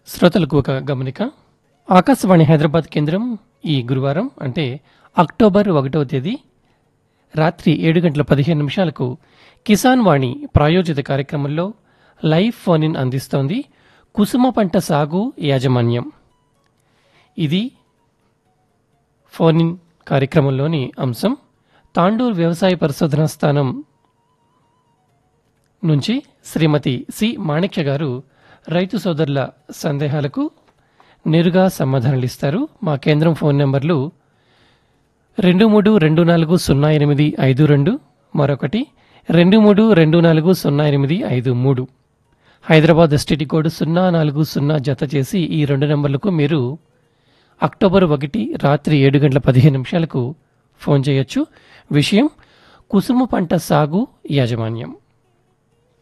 శ్రోతలకు ఒక గమనిక ఆకాశవాణి హైదరాబాద్ కేంద్రం ఈ గురువారం అంటే అక్టోబర్ ఒకటవ తేదీ రాత్రి ఏడు గంటల పదిహేను నిమిషాలకు కిసాన్ వాణి ప్రాయోజిత కార్యక్రమంలో లైవ్ ఫోన్ ఇన్ అందిస్తోంది కుసుమ పంట సాగు యాజమాన్యం ఇది ఫోన్ ఇన్ కార్యక్రమంలోని అంశం తాండూర్ వ్యవసాయ పరిశోధనా స్థానం నుంచి శ్రీమతి సి మాణిక్య గారు రైతు సోదరుల సందేహాలకు నేరుగా సమాధానాలు ఇస్తారు మా కేంద్రం ఫోన్ నెంబర్లు రెండు మూడు రెండు నాలుగు సున్నా ఎనిమిది ఐదు రెండు మరొకటి రెండు మూడు రెండు నాలుగు సున్నా ఎనిమిది ఐదు మూడు హైదరాబాద్ ఎస్టీటీ కోడ్ సున్నా నాలుగు సున్నా జత చేసి ఈ రెండు నెంబర్లకు మీరు అక్టోబర్ ఒకటి రాత్రి ఏడు గంటల పదిహేను నిమిషాలకు ఫోన్ చేయొచ్చు విషయం కుసుమ పంట సాగు యాజమాన్యం